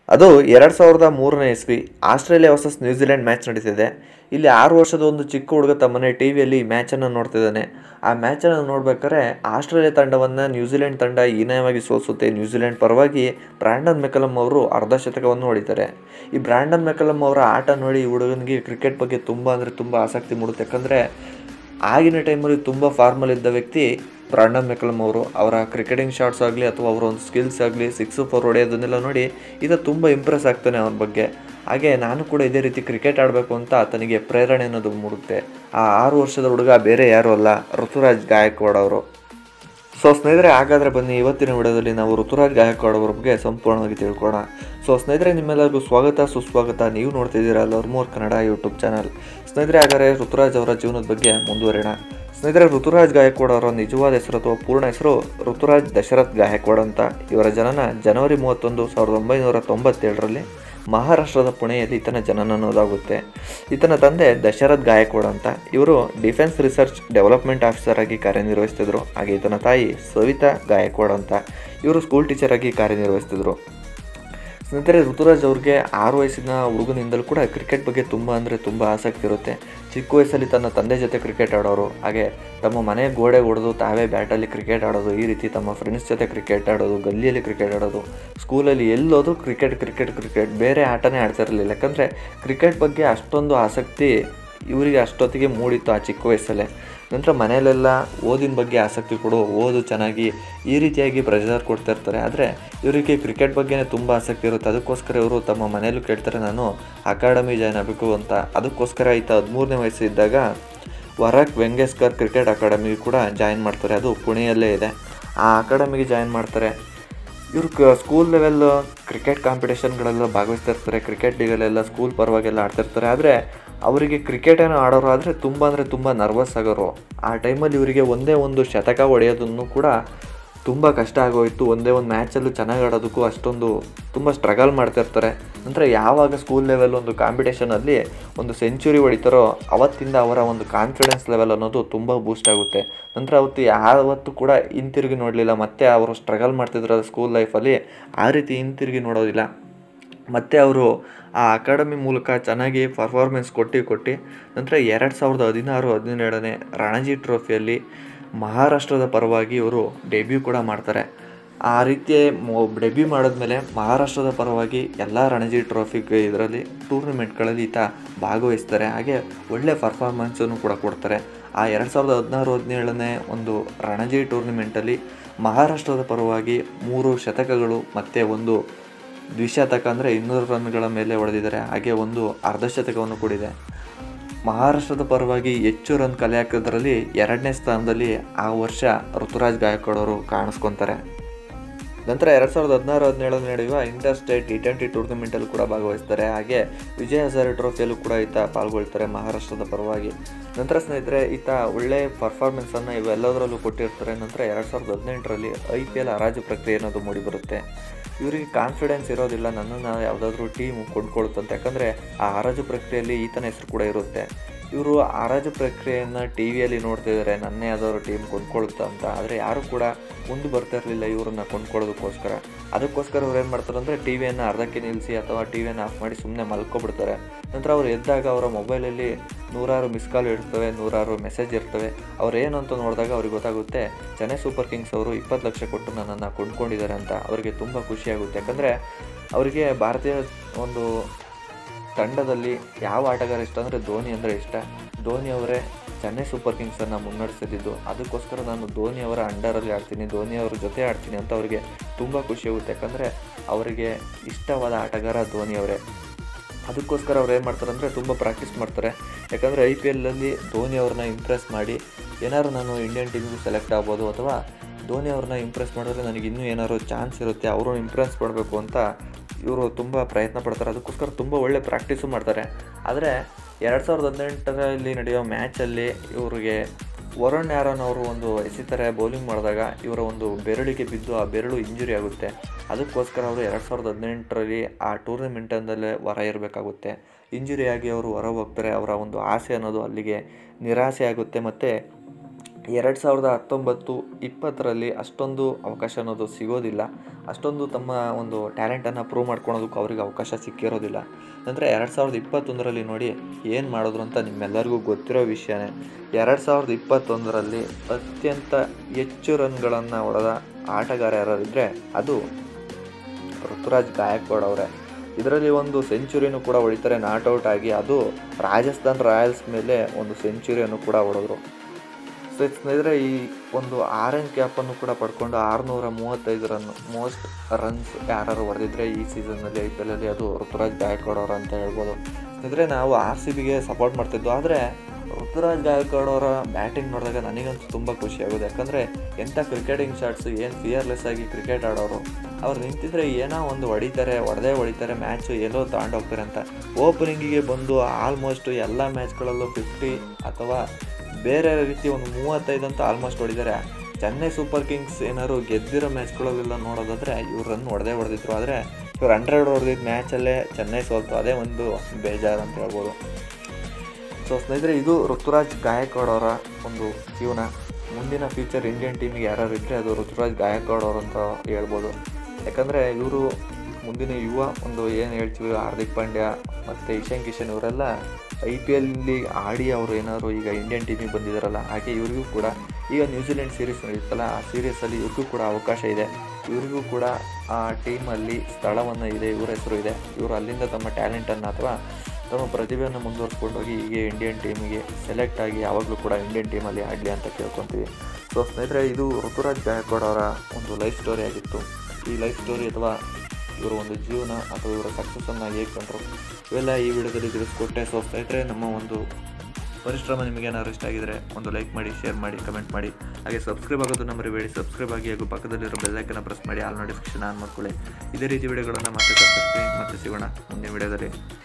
ಅದು ಎರಡು ಸಾವಿರದ ಮೂರನೇ ಇಸ್ವಿ ಆಸ್ಟ್ರೇಲಿಯಾ ವರ್ಸಸ್ ನ್ಯೂಜಿಲೆಂಡ್ ಮ್ಯಾಚ್ ನಡೀತಿದೆ ಇಲ್ಲಿ ಆರು ವರ್ಷದ ಒಂದು ಚಿಕ್ಕ ಹುಡುಗ ತಮ್ಮನೆ ಟಿ ವಿಯಲ್ಲಿ ಮ್ಯಾಚನ್ನು ನೋಡ್ತಿದ್ದಾನೆ ಆ ಮ್ಯಾಚನ್ನು ನೋಡ್ಬೇಕಾದ್ರೆ ಆಸ್ಟ್ರೇಲಿಯಾ ತಂಡವನ್ನು ನ್ಯೂಜಿಲೆಂಡ್ ತಂಡ ಹೀನಾಯವಾಗಿ ಸೋಲಿಸುತ್ತೆ ನ್ಯೂಜಿಲೆಂಡ್ ಪರವಾಗಿ ಬ್ರ್ಯಾಂಡನ್ ಮೆಕಲಮ್ ಅವರು ಅರ್ಧ ಶತಕವನ್ನು ಹೊಡಿತಾರೆ ಈ ಬ್ರ್ಯಾಂಡನ್ ಮೆಕಲಮ್ ಅವರ ಆಟ ನೋಡಿ ಈ ಹುಡುಗನಿಗೆ ಕ್ರಿಕೆಟ್ ಬಗ್ಗೆ ತುಂಬ ಅಂದರೆ ತುಂಬ ಆಸಕ್ತಿ ಮೂಡುತ್ತೆ ಯಾಕಂದರೆ ಆಗಿನ ಟೈಮಲ್ಲಿ ತುಂಬ ಫಾರ್ಮಲ್ ಇದ್ದ ವ್ಯಕ್ತಿ ಬ್ರಾಂಡನ್ ಮೆಕಲಮ್ ಅವರು ಅವರ ಕ್ರಿಕೆಟಿಂಗ್ ಶಾಟ್ಸ್ ಆಗಲಿ ಅಥವಾ ಅವರ ಒಂದು ಸ್ಕಿಲ್ಸ್ ಆಗಲಿ ಸಿಕ್ಸ್ ಫೋರ್ ಹೊಡೆಯೋದನ್ನೆಲ್ಲ ನೋಡಿ ಈತ ತುಂಬ ಇಂಪ್ರೆಸ್ ಆಗ್ತಾನೆ ಅವ್ರ ಬಗ್ಗೆ ಹಾಗೆ ನಾನು ಕೂಡ ಇದೇ ರೀತಿ ಕ್ರಿಕೆಟ್ ಆಡಬೇಕು ಅಂತ ಆತನಿಗೆ ಪ್ರೇರಣೆ ಅನ್ನೋದು ಮೂಡುತ್ತೆ ಆ ಆರು ವರ್ಷದ ಹುಡುಗ ಬೇರೆ ಯಾರೂ ಅಲ್ಲ ಋತುರಾಜ್ ಗಾಯಕ್ವಾಡ್ ಅವರು ಸೊ ಸ್ನೇಹಿತರೆ ಹಾಗಾದರೆ ಬನ್ನಿ ಇವತ್ತಿನ ವಿಡಿಯೋದಲ್ಲಿ ನಾವು ಋತುರಾಜ್ ಗಾಯಕ್ವಾಡ್ ಅವ್ರ ಬಗ್ಗೆ ಸಂಪೂರ್ಣವಾಗಿ ತಿಳ್ಕೊಳ್ಳೋಣ ಸೊ ಸ್ನೇಹಿತರೆ ನಿಮ್ಮೆಲ್ಲರಿಗೂ ಸ್ವಾಗತ ಸುಸ್ವಾಗತ ನೀವು ನೋಡ್ತಿದ್ದೀರಾ ಲರ್ಮೋರ್ ಕನ್ನಡ ಯೂಟ್ಯೂಬ್ ಚಾನಲ್ ಸ್ನೇಹಿತರೆ ಹಾಗಾದರೆ ಋತುರಾಜ್ ಅವರ ಜೀವನದ ಬಗ್ಗೆ ಮುಂದುವರಿಯೋಣ ಸ್ನೇಹಿತರೆ ಋತುರಾಜ್ ಗಾಯಕ್ವಾಡ್ ಅವರ ನಿಜವಾದ ಹೆಸರು ಅಥವಾ ಪೂರ್ಣ ಹೆಸರು ಋತುರಾಜ್ ದಶರಥ್ ಗಾಯಕ್ವಾಡ್ ಅಂತ ಇವರ ಜನನ ಜನವರಿ ಮೂವತ್ತೊಂದು ಸಾವಿರದ ಒಂಬೈನೂರ ತೊಂಬತ್ತೇಳರಲ್ಲಿ ಮಹಾರಾಷ್ಟ್ರದ ಪುಣೆಯಲ್ಲಿ ಈತನ ಜನನ ಅನ್ನೋದಾಗುತ್ತೆ ಈತನ ತಂದೆ ದಶರಥ್ ಗಾಯಕ್ವಾಡ್ ಅಂತ ಇವರು ಡಿಫೆನ್ಸ್ ರಿಸರ್ಚ್ ಡೆವಲಪ್ಮೆಂಟ್ ಆಫೀಸರ್ ಆಗಿ ಕಾರ್ಯನಿರ್ವಹಿಸ್ತಿದ್ರು ಹಾಗೆ ಈತನ ತಾಯಿ ಸವಿತಾ ಗಾಯಕ್ವಾಡ್ ಅಂತ ಇವರು ಸ್ಕೂಲ್ ಟೀಚರ್ ಆಗಿ ಕಾರ್ಯನಿರ್ವಹಿಸ್ತಿದ್ರು ಸ್ನೇಹಿತರೆ ಋತುರಾಜ್ ಅವ್ರಿಗೆ ಆರು ವಯಸ್ಸಿನ ಹುಡುಗನಿಂದಲೂ ಕೂಡ ಕ್ರಿಕೆಟ್ ಬಗ್ಗೆ ತುಂಬ ಅಂದರೆ ತುಂಬ ಆಸಕ್ತಿ ಇರುತ್ತೆ ಚಿಕ್ಕ ವಯಸ್ಸಲ್ಲಿ ತನ್ನ ತಂದೆ ಜೊತೆ ಕ್ರಿಕೆಟ್ ಆಡೋರು ಹಾಗೆ ತಮ್ಮ ಮನೆ ಗೋಡೆ ಹೊಡೆದು ತಾವೇ ಬ್ಯಾಟಲ್ಲಿ ಕ್ರಿಕೆಟ್ ಆಡೋದು ಈ ರೀತಿ ತಮ್ಮ ಫ್ರೆಂಡ್ಸ್ ಜೊತೆ ಕ್ರಿಕೆಟ್ ಆಡೋದು ಗಲ್ಲಿಯಲ್ಲಿ ಕ್ರಿಕೆಟ್ ಆಡೋದು ಸ್ಕೂಲಲ್ಲಿ ಎಲ್ಲೋದು ಕ್ರಿಕೆಟ್ ಕ್ರಿಕೆಟ್ ಕ್ರಿಕೆಟ್ ಬೇರೆ ಆಟನೇ ಆಡ್ತಾ ಇರಲಿಲ್ಲ ಯಾಕಂದರೆ ಕ್ರಿಕೆಟ್ ಬಗ್ಗೆ ಅಷ್ಟೊಂದು ಆಸಕ್ತಿ ಇವರಿಗೆ ಅಷ್ಟೊತ್ತಿಗೆ ಮೂಡಿತ್ತು ಆ ಚಿಕ್ಕ ವಯಸ್ಸಲ್ಲೇ ನಂತರ ಮನೆಯಲ್ಲೆಲ್ಲ ಓದಿನ ಬಗ್ಗೆ ಆಸಕ್ತಿ ಕೊಡು ಓದು ಚೆನ್ನಾಗಿ ಈ ರೀತಿಯಾಗಿ ಪ್ರೆಷರ್ ಕೊಡ್ತಾ ಇರ್ತಾರೆ ಆದರೆ ಇವರಿಗೆ ಕ್ರಿಕೆಟ್ ಬಗ್ಗೆನೇ ತುಂಬ ಆಸಕ್ತಿ ಇರುತ್ತೆ ಅದಕ್ಕೋಸ್ಕರ ಇವರು ತಮ್ಮ ಮನೆಯಲ್ಲೂ ಕೇಳ್ತಾರೆ ನಾನು ಅಕಾಡೆಮಿ ಜಾಯ್ನ್ ಆಗಬೇಕು ಅಂತ ಅದಕ್ಕೋಸ್ಕರ ಈತ ಹದಿಮೂರನೇ ವಯಸ್ಸು ಇದ್ದಾಗ ವರಕ್ ವೆಂಗೇಸ್ಕರ್ ಕ್ರಿಕೆಟ್ ಅಕಾಡೆಮಿಗೆ ಕೂಡ ಜಾಯಿನ್ ಮಾಡ್ತಾರೆ ಅದು ಪುಣೆಯಲ್ಲೇ ಇದೆ ಆ ಅಕಾಡೆಮಿಗೆ ಜಾಯಿನ್ ಮಾಡ್ತಾರೆ ಇವರು ಕ ಸ್ಕೂಲ್ ಲೆವೆಲ್ ಕ್ರಿಕೆಟ್ ಕಾಂಪಿಟೇಷನ್ಗಳೆಲ್ಲ ಭಾಗವಹಿಸ್ತಾ ಇರ್ತಾರೆ ಕ್ರಿಕೆಟ್ ಲೀಗಲ್ಲೆಲ್ಲ ಸ್ಕೂಲ್ ಪರವಾಗೆಲ್ಲ ಆಡ್ತಿರ್ತಾರೆ ಆದರೆ ಅವರಿಗೆ ಕ್ರಿಕೆಟನ್ನು ಆಡೋರು ಆದರೆ ತುಂಬ ಅಂದರೆ ತುಂಬ ನರ್ವಸ್ ಆಗೋರು ಆ ಟೈಮಲ್ಲಿ ಇವರಿಗೆ ಒಂದೇ ಒಂದು ಶತಕ ಹೊಡೆಯೋದನ್ನು ಕೂಡ ತುಂಬ ಕಷ್ಟ ಆಗೋಯಿತು ಒಂದೇ ಒಂದು ಮ್ಯಾಚಲ್ಲೂ ಚೆನ್ನಾಗಿ ಆಡೋದಕ್ಕೂ ಅಷ್ಟೊಂದು ತುಂಬ ಸ್ಟ್ರಗಲ್ ಮಾಡ್ತಿರ್ತಾರೆ ನಂತರ ಯಾವಾಗ ಸ್ಕೂಲ್ ಲೆವೆಲ್ ಒಂದು ಕಾಂಪಿಟೇಷನಲ್ಲಿ ಒಂದು ಸೆಂಚುರಿ ಹೊಡಿತಾರೋ ಅವತ್ತಿಂದ ಅವರ ಒಂದು ಕಾನ್ಫಿಡೆನ್ಸ್ ಲೆವೆಲ್ ಅನ್ನೋದು ತುಂಬ ಬೂಸ್ಟ್ ಆಗುತ್ತೆ ನಂತರ ಅವತ್ತು ಯಾವತ್ತೂ ಕೂಡ ಹಿಂತಿರುಗಿ ನೋಡಲಿಲ್ಲ ಮತ್ತೆ ಅವರು ಸ್ಟ್ರಗಲ್ ಮಾಡ್ತಿದ್ರು ಸ್ಕೂಲ್ ಲೈಫಲ್ಲಿ ಆ ರೀತಿ ಹಿಂತಿರುಗಿ ನೋಡೋದಿಲ್ಲ ಮತ್ತು ಅವರು ಆ ಅಕಾಡೆಮಿ ಮೂಲಕ ಚೆನ್ನಾಗಿ ಪರ್ಫಾರ್ಮೆನ್ಸ್ ಕೊಟ್ಟು ಕೊಟ್ಟು ನಂತರ ಎರಡು ಸಾವಿರದ ಹದಿನಾರು ಹದಿನೇಳನೇ ರಣಜಿ ಟ್ರೋಫಿಯಲ್ಲಿ ಮಹಾರಾಷ್ಟ್ರದ ಪರವಾಗಿ ಇವರು ಡೆಬ್ಯೂ ಕೂಡ ಮಾಡ್ತಾರೆ ಆ ರೀತಿ ಡೆಬ್ಯೂ ಮಾಡಿದ್ಮೇಲೆ ಮಹಾರಾಷ್ಟ್ರದ ಪರವಾಗಿ ಎಲ್ಲ ರಣಜಿ ಟ್ರೋಫಿ ಇದರಲ್ಲಿ ಟೂರ್ನಮೆಂಟ್ಗಳಲ್ಲಿ ಈತ ಭಾಗವಹಿಸ್ತಾರೆ ಹಾಗೆ ಒಳ್ಳೆ ಪರ್ಫಾರ್ಮೆನ್ಸನ್ನು ಕೂಡ ಕೊಡ್ತಾರೆ ಆ ಎರಡು ಸಾವಿರದ ಹದಿನಾರು ಹದಿನೇಳನೇ ಒಂದು ರಣಜಿ ಟೂರ್ನಿಮೆಂಟಲ್ಲಿ ಮಹಾರಾಷ್ಟ್ರದ ಪರವಾಗಿ ಮೂರು ಶತಕಗಳು ಮತ್ತು ಒಂದು ದ್ವಿಶತಕ ಅಂದರೆ ಇನ್ನೂರು ರನ್ಗಳ ಮೇಲೆ ಹೊಡೆದಿದ್ದಾರೆ ಹಾಗೆ ಒಂದು ಅರ್ಧ ಶತಕವನ್ನು ಕೂಡಿದೆ ಮಹಾರಾಷ್ಟ್ರದ ಪರವಾಗಿ ಹೆಚ್ಚು ರನ್ ಕಲೆ ಹಾಕೋದ್ರಲ್ಲಿ ಎರಡನೇ ಸ್ಥಾನದಲ್ಲಿ ಆ ವರ್ಷ ಋತುರಾಜ್ ಗಾಯಕ್ವಾಡ್ ಅವರು ಕಾಣಿಸ್ಕೊತಾರೆ ನಂತರ ಎರಡು ಸಾವಿರದ ಹದಿನಾರು ಹದಿನೇಳರಲ್ಲಿ ನಡೆಯುವ ಇಂಟರ್ ಸ್ಟೇಟ್ ಟಿ ಟ್ವೆಂಟಿ ಟೂರ್ನಮೆಂಟಲ್ಲೂ ಕೂಡ ಭಾಗವಹಿಸ್ತಾರೆ ಹಾಗೆ ವಿಜಯ ಹಜಾರೆ ಟ್ರೋಫಿಯಲ್ಲೂ ಕೂಡ ಈತ ಪಾಲ್ಗೊಳ್ತಾರೆ ಮಹಾರಾಷ್ಟ್ರದ ಪರವಾಗಿ ನಂತರ ಸ್ನೇಹಿತರೆ ಈತ ಒಳ್ಳೆ ಪರ್ಫಾರ್ಮೆನ್ಸನ್ನು ಇವೆಲ್ಲದರಲ್ಲೂ ಕೊಟ್ಟಿರ್ತಾರೆ ನಂತರ ಎರಡು ಸಾವಿರದ ಹದಿನೆಂಟರಲ್ಲಿ ಐ ಪಿ ಎಲ್ ಹರಾಜು ಪ್ರಕ್ರಿಯೆ ಅನ್ನೋದು ಮೂಡಿಬರುತ್ತೆ ಇವರಿಗೆ ಕಾನ್ಫಿಡೆನ್ಸ್ ಇರೋದಿಲ್ಲ ನನ್ನನ್ನು ಯಾವುದಾದ್ರೂ ಟೀಮ್ ಕೊಂಡ್ಕೊಳುತ್ತಂತ ಯಾಕಂದರೆ ಆ ಹರಾಜು ಪ್ರಕ್ರಿಯೆಯಲ್ಲಿ ಈತನ ಹೆಸರು ಕೂಡ ಇರುತ್ತೆ ಇವರು ಹರಾಜು ಪ್ರಕ್ರಿಯೆಯನ್ನು ಟಿ ವಿಯಲ್ಲಿ ನೋಡ್ತಿದ್ದಾರೆ ನನ್ನೇ ಯಾವ್ದಾದ್ರು ಟೀಮ್ ಕೊಂಡ್ಕೊಳುತ್ತಾ ಅಂತ ಆದರೆ ಯಾರೂ ಕೂಡ ಮುಂದೆ ಬರ್ತಾ ಇರಲಿಲ್ಲ ಇವರನ್ನ ಕೊಂಡ್ಕೊಳ್ಳೋದಕ್ಕೋಸ್ಕರ ಅದಕ್ಕೋಸ್ಕರ ಅವ್ರು ಏನು ಮಾಡ್ತಾರೆ ಅಂದರೆ ಟಿ ವಿಯನ್ನು ಅರ್ಧಕ್ಕೆ ನಿಲ್ಲಿಸಿ ಅಥವಾ ಟಿ ವಿಯನ್ನು ಆಫ್ ಮಾಡಿ ಸುಮ್ಮನೆ ಮಲ್ಕೊಬಿಡ್ತಾರೆ ನಂತರ ಅವ್ರು ಎದ್ದಾಗ ಅವರ ಮೊಬೈಲಲ್ಲಿ ನೂರಾರು ಮಿಸ್ ಕಾಲ್ ಇರ್ತವೆ ನೂರಾರು ಮೆಸೇಜ್ ಇರ್ತವೆ ಅವ್ರು ಏನು ಅಂತ ನೋಡಿದಾಗ ಅವ್ರಿಗೆ ಗೊತ್ತಾಗುತ್ತೆ ಚೆನ್ನೈ ಸೂಪರ್ ಕಿಂಗ್ಸ್ ಅವರು ಇಪ್ಪತ್ತು ಲಕ್ಷ ಕೊಟ್ಟು ನನ್ನನ್ನು ಕೊಂಡ್ಕೊಂಡಿದ್ದಾರೆ ಅಂತ ಅವರಿಗೆ ತುಂಬ ಖುಷಿಯಾಗುತ್ತೆ ಯಾಕಂದರೆ ಅವರಿಗೆ ಭಾರತೀಯ ಒಂದು ತಂಡದಲ್ಲಿ ಯಾವ ಆಟಗಾರ ಇಷ್ಟ ಅಂದರೆ ಧೋನಿ ಅಂದರೆ ಇಷ್ಟ ಧೋನಿ ಅವರೇ ಚೆನ್ನೈ ಸೂಪರ್ ಕಿಂಗ್ಸನ್ನು ಮುನ್ನಡೆಸಿದ್ದು ಅದಕ್ಕೋಸ್ಕರ ನಾನು ಧೋನಿ ಅವರ ಅಂಡರಲ್ಲಿ ಆಡ್ತೀನಿ ಧೋನಿ ಅವರ ಜೊತೆ ಆಡ್ತೀನಿ ಅಂತ ಅವರಿಗೆ ತುಂಬ ಖುಷಿಯಾಗುತ್ತೆ ಯಾಕಂದರೆ ಅವರಿಗೆ ಇಷ್ಟವಾದ ಆಟಗಾರ ಧೋನಿ ಅವರೇ ಅದಕ್ಕೋಸ್ಕರ ಅವ್ರು ಏನು ಮಾಡ್ತಾರೆ ಅಂದರೆ ತುಂಬ ಪ್ರಾಕ್ಟೀಸ್ ಮಾಡ್ತಾರೆ ಯಾಕಂದರೆ ಐ ಪಿ ಎಲ್ಲಲ್ಲಿ ಧೋನಿ ಅವ್ರನ್ನ ಇಂಪ್ರೆಸ್ ಮಾಡಿ ಏನಾದ್ರು ನಾನು ಇಂಡಿಯನ್ ಟೀಮಿಗೂ ಸೆಲೆಕ್ಟ್ ಆಗ್ಬೋದು ಅಥವಾ ಧೋನಿ ಅವ್ರನ್ನ ಇಂಪ್ರೆಸ್ ಮಾಡಿದ್ರೆ ನನಗೆ ಇನ್ನೂ ಏನಾದ್ರು ಚಾನ್ಸ್ ಇರುತ್ತೆ ಅವರು ಇಂಪ್ರೆಸ್ ಮಾಡಬೇಕು ಅಂತ ಇವರು ತುಂಬ ಪ್ರಯತ್ನ ಪಡ್ತಾರೆ ಅದಕ್ಕೋಸ್ಕರ ತುಂಬ ಒಳ್ಳೆ ಪ್ರಾಕ್ಟೀಸು ಮಾಡ್ತಾರೆ ಆದರೆ ಎರಡು ಸಾವಿರದ ಹದಿನೆಂಟರಲ್ಲಿ ನಡೆಯೋ ಮ್ಯಾಚಲ್ಲಿ ಇವರಿಗೆ ವರುಣ್ ಯಾರನ್ ಅವರು ಒಂದು ಎಸಿತಾರೆ ಬೌಲಿಂಗ್ ಮಾಡಿದಾಗ ಇವರ ಒಂದು ಬೆರಳಿಗೆ ಬಿದ್ದು ಆ ಬೆರಳು ಇಂಜುರಿ ಆಗುತ್ತೆ ಅದಕ್ಕೋಸ್ಕರ ಅವರು ಎರಡು ಸಾವಿರದ ಹದಿನೆಂಟರಲ್ಲಿ ಆ ಟೂರ್ನಮೆಂಟಲ್ಲೇ ಹೊರ ಇರಬೇಕಾಗುತ್ತೆ ಇಂಜುರಿ ಆಗಿ ಅವರು ಹೊರ ಹೋಗ್ತಾರೆ ಅವರ ಒಂದು ಆಸೆ ಅನ್ನೋದು ಅಲ್ಲಿಗೆ ನಿರಾಸೆ ಆಗುತ್ತೆ ಮತ್ತು ಎರಡು ಸಾವಿರದ ಹತ್ತೊಂಬತ್ತು ಇಪ್ಪತ್ತರಲ್ಲಿ ಅಷ್ಟೊಂದು ಅವಕಾಶ ಅನ್ನೋದು ಸಿಗೋದಿಲ್ಲ ಅಷ್ಟೊಂದು ತಮ್ಮ ಒಂದು ಟ್ಯಾಲೆಂಟನ್ನು ಪ್ರೂವ್ ಮಾಡ್ಕೊಳೋದಕ್ಕೂ ಅವ್ರಿಗೆ ಅವಕಾಶ ಸಿಕ್ಕಿರೋದಿಲ್ಲ ಅಂದರೆ ಎರಡು ಸಾವಿರದ ಇಪ್ಪತ್ತೊಂದರಲ್ಲಿ ನೋಡಿ ಏನು ಮಾಡಿದ್ರು ಅಂತ ನಿಮ್ಮೆಲ್ಲರಿಗೂ ಗೊತ್ತಿರೋ ವಿಷಯನೇ ಎರಡು ಸಾವಿರದ ಇಪ್ಪತ್ತೊಂದರಲ್ಲಿ ಅತ್ಯಂತ ಹೆಚ್ಚು ರನ್ಗಳನ್ನು ಹೊಡೆದ ಆಟಗಾರ ಯಾರಿದ್ರೆ ಅದು ಋತುರಾಜ್ ಗಾಯಕ್ವಾಡ್ ಅವರೇ ಇದರಲ್ಲಿ ಒಂದು ಸೆಂಚುರಿನೂ ಕೂಡ ಹೊಡಿತಾರೆ ನಾಟ್ ಔಟ್ ಆಗಿ ಅದು ರಾಜಸ್ಥಾನ್ ರಾಯಲ್ಸ್ ಮೇಲೆ ಒಂದು ಸೆಂಚುರಿಯನ್ನು ಕೂಡ ಹೊಡೆದ್ರು ಸೊ ಸ್ನೇಹಿತರೆ ಈ ಒಂದು ಆರೆಂಜ್ ಕ್ಯಾಪನ್ನು ಕೂಡ ಪಡ್ಕೊಂಡು ಆರುನೂರ ಮೂವತ್ತೈದು ರನ್ ಮೋಸ್ಟ್ ರನ್ಸ್ ಯಾರು ಹೊಡೆದಿದ್ರೆ ಈ ಸೀಸನ್ನಲ್ಲಿ ಐ ಪಿ ಎಲಲ್ಲಿ ಅದು ಋತುರಾಜ್ ಗಾಯಕ್ವಾಡ್ ಅವರು ಅಂತ ಹೇಳ್ಬೋದು ಸ್ನೇಹಿತರೆ ನಾವು ಆರ್ ಸಿ ಬಿಗೆ ಸಪೋರ್ಟ್ ಮಾಡ್ತಿದ್ವು ಆದರೆ ಋತುರಾಜ್ ಗಾಯಕ್ವಾಡ್ ಅವರ ಬ್ಯಾಟಿಂಗ್ ನೋಡಿದಾಗ ನನಗಂತೂ ತುಂಬ ಖುಷಿ ಆಗೋದು ಯಾಕಂದರೆ ಎಂಥ ಕ್ರಿಕೆಟಿಂಗ್ ಶಾಟ್ಸ್ ಏನು ಫಿಯರ್ಲೆಸ್ ಆಗಿ ಕ್ರಿಕೆಟ್ ಆಡೋರು ಅವ್ರು ನಿಂತಿದ್ರೆ ಏನೋ ಒಂದು ಹೊಡಿತಾರೆ ಹೊಡೆದೇ ಹೊಡಿತಾರೆ ಮ್ಯಾಚು ಎಲ್ಲೋ ಹೋಗ್ತಾರೆ ಅಂತ ಓಪನಿಂಗಿಗೆ ಬಂದು ಆಲ್ಮೋಸ್ಟ್ ಎಲ್ಲ ಮ್ಯಾಚ್ಗಳಲ್ಲೂ ಫಿಫ್ಟಿ ಅಥವಾ ಬೇರೆ ರೀತಿ ಒಂದು ಮೂವತ್ತೈದು ಅಂತ ಆಲ್ಮೋಸ್ಟ್ ಹೊಡಿದ್ದಾರೆ ಚೆನ್ನೈ ಸೂಪರ್ ಕಿಂಗ್ಸ್ ಏನಾದ್ರು ಗೆದ್ದಿರೋ ಮ್ಯಾಚ್ಗಳಲ್ಲೆಲ್ಲ ನೋಡೋದಾದರೆ ಇವ್ರು ರನ್ ಹೊಡೆದೇ ಹೊಡೆದಿದ್ರು ಆದರೆ ಇವ್ರು ಹಂಡ್ರೆಡ್ ಹೊಡೆದಿದ್ದ ಮ್ಯಾಚಲ್ಲೇ ಚೆನ್ನೈ ಸೋಲ್ತು ಅದೇ ಒಂದು ಬೇಜಾರು ಅಂತ ಹೇಳ್ಬೋದು ಸೊ ಸ್ನೇಹಿತರೆ ಇದು ಋತುರಾಜ್ ಗಾಯಕ್ವಾಡ್ ಅವರ ಒಂದು ಜೀವನ ಮುಂದಿನ ಫ್ಯೂಚರ್ ಇಂಡಿಯನ್ ಟೀಮಿಗೆ ಯಾರು ಇದ್ದರೆ ಅದು ಋತುರಾಜ್ ಗಾಯಕ್ವಾಡ್ ಅವರು ಅಂತ ಹೇಳ್ಬೋದು ಯಾಕಂದರೆ ಇವರು ಮುಂದಿನ ಯುವ ಒಂದು ಏನು ಹೇಳ್ತೀವಿ ಹಾರ್ದಿಕ್ ಪಾಂಡ್ಯ ಮತ್ತು ಇಶಾನ್ ಕಿಶನ್ ಇವರೆಲ್ಲ ಐ ಪಿ ಎಲ್ಲಿ ಆಡಿ ಅವರು ಏನಾದ್ರು ಈಗ ಇಂಡಿಯನ್ ಟೀಮಿಗೆ ಬಂದಿದ್ದಾರಲ್ಲ ಹಾಗೆ ಇವ್ರಿಗೂ ಕೂಡ ಈಗ ನ್ಯೂಜಿಲೆಂಡ್ ಸೀರೀಸ್ ನಡೆಯುತ್ತಲ್ಲ ಆ ಸೀರೀಸಲ್ಲಿ ಇವ್ರಿಗೂ ಕೂಡ ಅವಕಾಶ ಇದೆ ಇವ್ರಿಗೂ ಕೂಡ ಆ ಟೀಮಲ್ಲಿ ಸ್ಥಳವನ್ನು ಇದೆ ಇವರ ಹೆಸರು ಇದೆ ಇವರು ಅಲ್ಲಿಂದ ತಮ್ಮ ಟ್ಯಾಲೆಂಟನ್ನು ಅಥವಾ ತಮ್ಮ ಪ್ರತಿಭೆಯನ್ನು ಮುಂದುವರ್ಸ್ಕೊಂಡು ಹೋಗಿ ಹೀಗೆ ಇಂಡಿಯನ್ ಟೀಮಿಗೆ ಸೆಲೆಕ್ಟ್ ಆಗಿ ಯಾವಾಗಲೂ ಕೂಡ ಇಂಡಿಯನ್ ಟೀಮಲ್ಲಿ ಆಡಲಿ ಅಂತ ಕೇಳ್ಕೊತೀವಿ ಸೊ ಸ್ನೇಹಿತರೆ ಇದು ಋತುರಾಜ್ ಗಾಯಕ್ವಾಡ್ ಅವರ ಒಂದು ಲೈಫ್ ಸ್ಟೋರಿ ಆಗಿತ್ತು ಈ ಲೈಫ್ ಸ್ಟೋರಿ ಅಥವಾ ಇವರ ಒಂದು ಜೀವನ ಅಥವಾ ಇವರ ಸಕ್ಸಸ್ಸನ್ನು ಹೇಗೆ ಕಂಡ್ರು ಇವೆಲ್ಲ ಈ ವಿಡಿಯೋದಲ್ಲಿ ತಿಳಿಸ್ಕೊಟ್ಟೆ ಸೊ ಸ್ನೇಹಿತರೆ ನಮ್ಮ ಒಂದು ಪರಿಶ್ರಮ ನಿಮಗೆ ಏನಾದ್ರು ಇಷ್ಟ ಆಗಿದರೆ ಒಂದು ಲೈಕ್ ಮಾಡಿ ಶೇರ್ ಮಾಡಿ ಕಮೆಂಟ್ ಮಾಡಿ ಹಾಗೆ ಸಬ್ಸ್ಕ್ರೈಬ್ ಆಗೋದನ್ನು ಮರಿಬೇಡಿ ಸಬ್ಸ್ಕ್ರೈಬ್ ಆಗಿ ಹಾಗೂ ಪಕ್ಕದಲ್ಲಿರೋ ಬೆಲ್ಲೈಕನ್ನು ಪ್ರೆಸ್ ಮಾಡಿ ಆಲ್ ನೋಟಿಫಿಕೇಶನ್ ಆನ್ ಮಾಡ್ಕೊಳ್ಳಿ ಇದೇ ರೀತಿ ವಿಡಿಯೋಗಳನ್ನು ಮತ್ತೆ ತಪ್ಪಿಸ್ತೀನಿ ಮತ್ತೆ ಸಿಗೋಣ ಮುಂದಿನ ವಿಡಿಯೋದಲ್ಲಿ